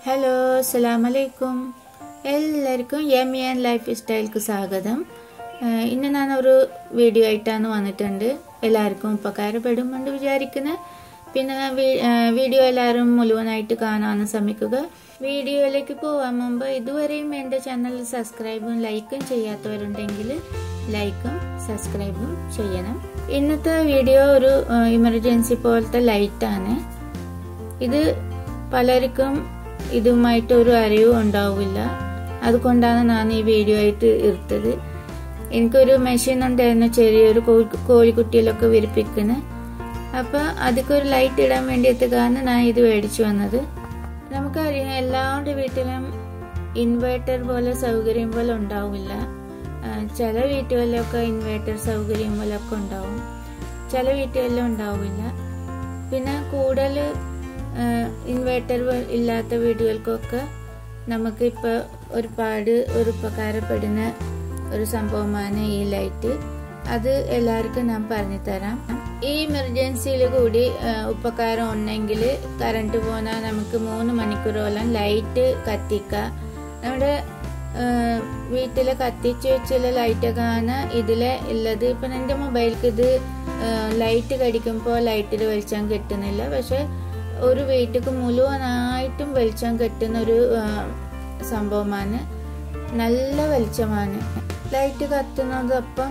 hello അസ്സലാമലൈക്കും എല്ലാവർക്കും yummy and life സ്റ്റൈൽക്ക് സ്വാഗതം ഏഹ് ഇന്ന് ഞാനൊരു വീഡിയോ ആയിട്ടാണ് വന്നിട്ടുണ്ട് എല്ലാവർക്കും ഉപകാരപ്പെടുമെന്ന് വിചാരിക്കുന്നു പിന്നെ വീ- ഏഹ് വീഡിയോ എല്ലാവരും മുഴുവനായിട്ട് കാണാൻ ശ്രമിക്കുക വീഡിയോയിലേക്ക് പോകാൻ മുമ്പ് ഇതുവരെയും എൻ്റെ ചാനൽ സബ്സ്ക്രൈബും ലൈക്കും ചെയ്യാത്തവരുണ്ടെങ്കിൽ ലൈക്കും സബ്സ്ക്രൈബും ചെയ്യണം ഇന്നത്തെ വീഡിയോ ഒരു ഇമർജൻസി പോലത്തെ ലൈറ്റാണ് ഇത് പലർക്കും ഇതുമായിട്ട് ഒരു അറിവും ഉണ്ടാവില്ല അതുകൊണ്ടാണ് ഞാൻ ഈ വീഡിയോ ആയിട്ട് എടുത്തത് എനിക്കൊരു മെഷീൻ ഉണ്ടായിരുന്നു ചെറിയൊരു കോഴി- കോഴിക്കുട്ടിയിലൊക്കെ വിരിപ്പിക്കുന്നത് അപ്പൊ അതൊക്കെ ഒരു ലൈറ്റ് ഇടാൻ വേണ്ടിയിട്ടാണ് ഞാൻ ഇത് മേടിച്ചു വന്നത് നമുക്കറിയാം എല്ലാവരുടെ വീട്ടിലും ഇൻവേർട്ടർ പോലെ സൗകര്യം പോലെ ഉണ്ടാവില്ല ആ, ചില വീട്ടുകളിലൊക്കെ ഇൻവേർട്ടർ സൗകര്യം പോലെ ഒക്കെ ഉണ്ടാവും ചില വീട്ടുകളിലും ഉണ്ടാവില്ല പിന്നെ കൂടുതൽ ഇൻവേർട്ടർ ഇല്ലാത്ത വീടുകൾക്കൊക്കെ നമുക്ക് ഇപ്പോൾ ഒരുപാട് ഒരു ഉപകാരപ്പെടുന്ന ഒരു സംഭവമാണ് ഈ ലൈറ്റ് അത് എല്ലാവർക്കും ഞാൻ പറഞ്ഞു തരാം ഈ എമർജൻസിയിൽ കൂടി ആ, ഉപകാരം ഉണ്ടെങ്കിൽ കറണ്ട് പോന്നാൽ നമുക്ക് മൂന്ന് മണിക്കൂറോളം ലൈറ്റ് കത്തിക്കാം നമ്മുടെ വീട്ടിൽ കത്തിച്ച് വെച്ചുള്ള ലൈറ്റൊക്കെ ആണ് ഇതിലെ ഉള്ളത് ഇപ്പം എൻ്റെ മൊബൈലിക്ക് ഇത് ലൈറ്റ് കടിക്കുമ്പോൾ ലൈറ്റിൽ വെളിച്ചം കിട്ടുന്നില്ല പക്ഷെ ഒരു വീട്ടിക്ക് മുഴുവനായിട്ടും വെളിച്ചം കിട്ടുന്ന ഒരു ആ, സംഭവമാണ് നല്ല വെളിച്ചമാണ് ലൈറ്റ് കത്തുന്നതൊപ്പം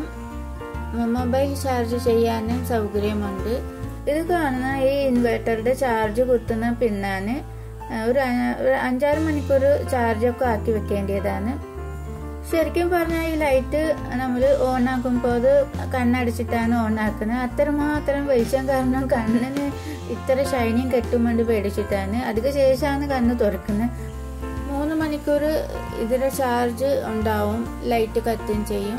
മൊബൈൽ ചാർജ് ചെയ്യാനും സൗകര്യമുണ്ട് ഇത് കാണുന്ന ഈ ഇൻവെർട്ടറുടെ ചാർജ് കുത്തുന്ന പിന്നാണ് ഒരു അ- ഒരു അഞ്ചാറ് മണിക്കൂർ ചാർജൊക്കെ ആക്കി വെക്കേണ്ടതാണ് ശരിക്കും പറഞ്ഞാൽ ഈ ലൈറ്റ് നമ്മൾ ഓൺ ആക്കുമ്പോൾ അത് കണ്ണടച്ചിട്ടാണ് ഓൺ ആക്കുന്നത് അത്രമാത്രം വെളിച്ചം കാരണം കണ്ണിന് ഇത്ര ഷൈനിങ് കെട്ടുമ്പോൾ പേടിച്ചിട്ടാണ് അതിന് ശേഷമാണ് കണ്ണ് തുറക്കുന്നത് മൂന്ന് മണിക്കൂർ ഇതിന്റെ ചാർജ് ഉണ്ടാവും ലൈറ്റ് കത്തുകയും ചെയ്യും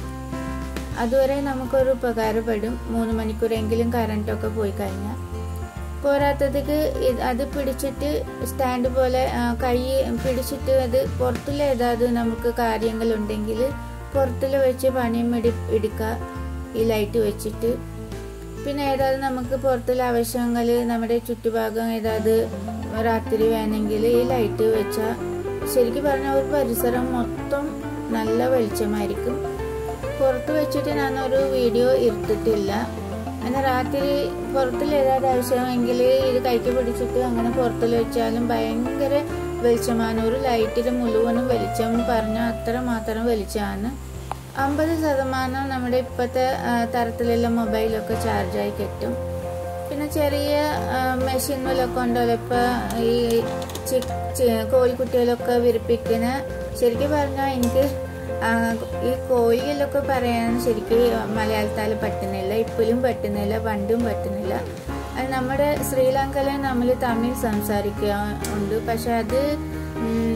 അതുവരെ നമുക്കൊരു ഉപകാരപ്പെടും മൂന്ന് മണിക്കൂറെങ്കിലും കറണ്ടൊക്കെ പോയി കഴിഞ്ഞാൽ പോരാത്തതിക്ക് ഇത് അത് പിടിച്ചിട്ട് സ്റ്റാൻഡ് പോലെ ആ, കൈ പിടിച്ചിട്ട് അത് പുറത്തിൽ ഏതാത് നമുക്ക് കാര്യങ്ങളുണ്ടെങ്കിൽ പുറത്തിൽ വെച്ച് പണിയും എടു എടുക്കുക ഈ ലൈറ്റ് വെച്ചിട്ട് പിന്നെ ഏതാത് നമുക്ക് പുറത്തുള്ള ആവശ്യങ്ങൾ നമ്മുടെ ചുറ്റുഭാഗം ഏതാത് രാത്രി വേണമെങ്കിൽ ഈ ലൈറ്റ് വെച്ചാൽ ശരിക്കും പറഞ്ഞാൽ ഒരു പരിസരം മൊത്തം നല്ല വെളിച്ചമായിരിക്കും പുറത്ത് വെച്ചിട്ട് ഞാനൊരു വീഡിയോ എടുത്തിട്ടില്ല അങ്ങനെ രാത്രി പുറത്തിൽ ഏതാണ്ട് ആവശ്യമെങ്കിൽ ഇത് കൈക്ക് പിടിച്ചിട്ട് അങ്ങനെ പുറത്തിൽ വെച്ചാലും ഭയങ്കര വെളിച്ചമാണ് ഒരു ലൈറ്റിൽ മുഴുവനും വെളിച്ചം പറഞ്ഞാൽ അത്ര മാത്രം വെളിച്ചമാണ് അമ്പത് ശതമാനം നമ്മുടെ ഇപ്പോഴത്തെ ആ, തരത്തിലുള്ള മൊബൈലൊക്കെ ചാർജായി കിട്ടും പിന്നെ ചെറിയ മെഷീനുകളൊക്കെ ഉണ്ടല്ലോ ഇപ്പൊ ഈ ചി- ചി- കോഴിക്കുട്ടികളൊക്കെ വിരിപ്പിക്കുന്ന ശരിക്കും പറഞ്ഞാൽ എനിക്ക് ആ, ഈ കോഴിയിലൊക്കെ പറയാൻ ശരിക്കും മലയാളത്താൽ പറ്റുന്നില്ല ഇപ്പോഴും പറ്റുന്നില്ല പണ്ടും പറ്റുന്നില്ല അത് നമ്മുടെ ശ്രീലങ്കയിൽ നമ്മൾ തമിഴ് സംസാരിക്കുക ഉണ്ട് പക്ഷെ അത് ഉം,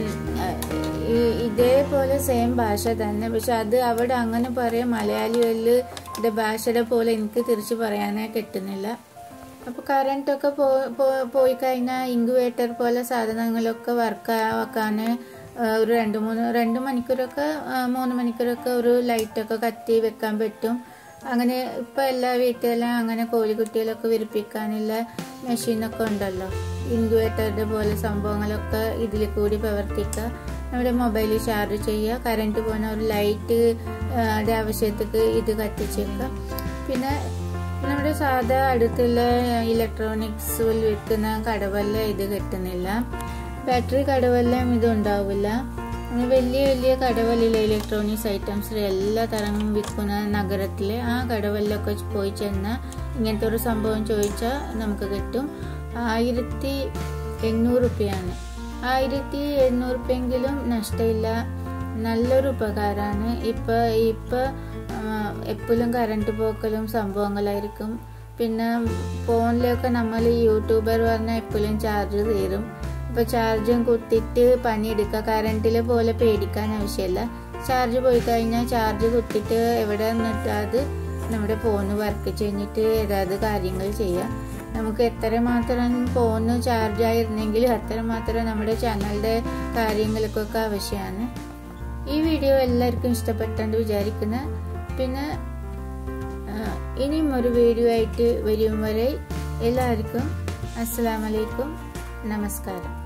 ഈ ഇതേപോലെ സെയിം ഭാഷ തന്നെ പക്ഷെ അത് അവിടെ അങ്ങനെ പറയാം മലയാളികളിലെ ഭാഷയുടെ പോലെ എനിക്ക് തിരിച്ചു പറയാനേ കിട്ടുന്നില്ല അപ്പോൾ കറണ്ടൊക്കെ പോ പോ- പോയി കഴിഞ്ഞാൽ ഇൻക്യുവേറ്റർ പോലെ സാധനങ്ങളൊക്കെ വർക്ക് ആക്കാൻ ഒരു രണ്ട് മൂന്ന് രണ്ട് മണിക്കൂറൊക്കെ ആ, മൂന്ന് മണിക്കൂറൊക്കെ ഒരു ലൈറ്റൊക്കെ കത്തി വെക്കാൻ പറ്റും അങ്ങനെ ഇപ്പം എല്ലാ വീട്ടിലും അങ്ങനെ കോഴിക്കുട്ടികളൊക്കെ വിരിപ്പിക്കാനുള്ള മെഷീനൊക്കെ ഉണ്ടല്ലോ ഇൻക്യുവേറ്ററുടെ പോലെ സംഭവങ്ങളൊക്കെ ഇതിൽ കൂടി പ്രവർത്തിക്കുക നമ്മുടെ മൊബൈൽ ചാർജ് ചെയ്യുക കറണ്ട് പോകുന്ന ഒരു ലൈറ്റ് യുടെ ആവശ്യത്തേക്ക് ഇത് കത്തിച്ചേക്കുക പിന്നെ നമ്മുടെ സാധാ അടുത്തുള്ള ഇലക്ട്രോണിക്സിൽ വിൽക്കുന്ന കടവല്ല ഇത് കിട്ടുന്നില്ല ബാറ്ററി കടവെല്ലാം ഇത് ഉണ്ടാവില്ല അങ്ങനെ വലിയ വലിയ കടവല്ലിലെ ഇലക്ട്രോണിക്സ് ഐറ്റംസ് എല്ലാ തരം വിൽക്കുന്ന നഗരത്തിലെ ആ കടവല്ലൊക്കെ പോയി ചെന്നാൽ ഇങ്ങനത്തെ ഒരു സംഭവം ചോദിച്ചാൽ നമുക്ക് കിട്ടും ആയിരത്തി എണ്ണൂറ് റുപ്യാണ് ആയിരത്തി എണ്ണൂറ് റുപ്യെങ്കിലും നഷ്ടമില്ല നല്ലൊരു ഉപകാരമാണ് ഇപ്പൊ ഇപ്പൊ എപ്പോഴും കറണ്ട് പോക്കലും സംഭവങ്ങളായിരിക്കും പിന്നെ ഫോണിലൊക്കെ നമ്മൾ യൂട്യൂബർ പറഞ്ഞാൽ എപ്പോഴും ചാർജ് തീരും ഇപ്പൊ ചാർജും കുത്തിയിട്ട് പണിയെടുക്കുക കറണ്ടിലെ പോലെ പേടിക്കാൻ ആവശ്യമില്ല ചാർജ് പോയി കഴിഞ്ഞാൽ ചാർജ് കുത്തിയിട്ട് എവിടെ നിന്നിട്ട് അത് നമ്മുടെ ഫോണ് വർക്ക് ചെയ്തിട്ട് ഏതാത് കാര്യങ്ങൾ ചെയ്യാം നമുക്ക് എത്ര മാത്രം ഫോണ് ചാർജ് ആയിരുന്നെങ്കിൽ അത്ര മാത്രം നമ്മുടെ ചാനലിന്റെ കാര്യങ്ങൾക്കൊക്കെ ആവശ്യമാണ് ഈ വീഡിയോ എല്ലാവർക്കും ഇഷ്ടപ്പെട്ടെന്ന് വിചാരിക്കുന്നു പിന്നെ ആ, ഇനിയും ഒരു വീഡിയോ ആയിട്ട് വരും വരെ എല്ലാവർക്കും അസ്സലാമലൈക്കും നമസ്കാരം